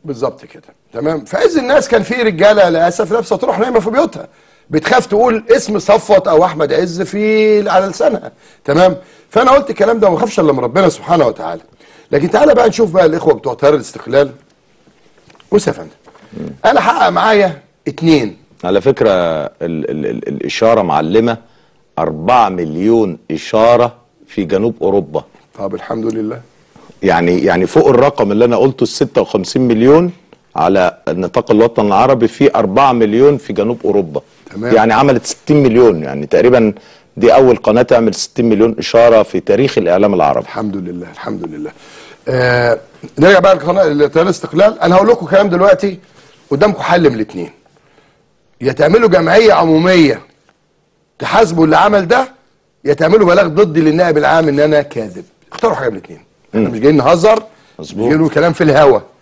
بالظبط كده تمام في عز الناس كان في رجاله للاسف لابسه تروح نايمه في بيوتها بتخاف تقول اسم صفوت او احمد عز في على لسانها تمام فانا قلت الكلام ده وما اخافش الا من ربنا سبحانه وتعالى لكن تعالى بقى نشوف بقى الاخوه بتوع تيار الاستقلال بص يا فندم انا حقق معايا اتنين على فكرة ال ال ال الإشارة معلمة 4 مليون إشارة في جنوب أوروبا طب الحمد لله يعني يعني فوق الرقم اللي أنا قلته ال 56 مليون على نطاق الوطن العربي في 4 مليون في جنوب أوروبا تمام. يعني عملت 60 مليون يعني تقريبا دي أول قناة تعمل 60 مليون إشارة في تاريخ الإعلام العربي الحمد لله الحمد لله آه نرجع بقى لقناه لتيار الاستقلال انا هقول لكم كلام دلوقتي قدامكم حل من الاثنين يا تعملوا جمعيه عموميه تحاسبوا اللي عمل ده يا تعملوا بلاغ ضدي للنائب العام ان انا كاذب اختاروا حاجه من الاثنين احنا مش جايين نهزر مش مظبوط. جايين نقول كلام في الهوا